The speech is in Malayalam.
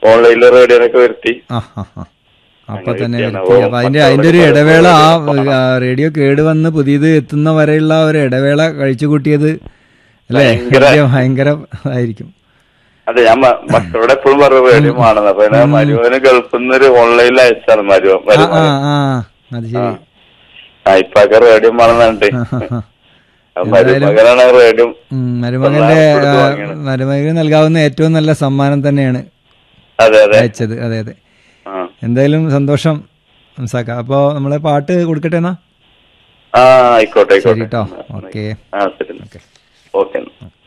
ഓൺലൈനിൽ റേഡിയോനൊക്കെ വരുത്തി ആ ആ ആ അപ്പൊ അങ്ങനെ തന്നെ കിട്ടിയാണ്. വരുത്തി. അപ്പൊ അതിന്റെ അതിന്റെ ഒരു ഇടവേള ആ ആ, റേഡിയോ കേട് വന്ന് പുതിയത് എത്തുന്ന വരെയുള്ള ആ ഒരു ഇടവേള കഴിച്ചു കൂട്ടിയത് അല്ലേ ഭയങ്കര- വലിയ ഭയങ്കര ആയിരിക്കും അതെ ഞാൻ മ- മക്കളോട് എപ്പോഴും പറയും റേഡിയോ ആണെന്ന് അപ്പൊ പിന്നെ മരുവന് ഗൾഫിൽ നിന്ന് ഒരു ഓൺലൈനിൽ അയച്ചാണ് മരുവ ആ ആ മരുവന് ആ അത് ശരി ആ ഇപ്പൊക്കെ റേഡിയോ ആണെന്നുണ്ട് ആ, ആ, ആ. മരുമകനാണ് റേഡിയോ ഉം, മരുമകന്റെ കൊടുത്ത് ആ, വാങ്ങിയാണ്. മരുമകന് നൽകാവുന്ന ഏറ്റവും നല്ല സമ്മാനം തന്നെയാണ് അതെ അതെ അയച്ചത് അതെ അതെ ആ എന്തായാലും സന്തോഷം ഹംസാക്ക അപ്പോ നമ്മളെ പാട്ട് കൊടുക്കട്ടെ എന്നാ ആ ആയിക്കോട്ടെ ശരി ആയിക്കോട്ടെ കേട്ടോ ഓക്കെ ആ ശരി ഓക്കെ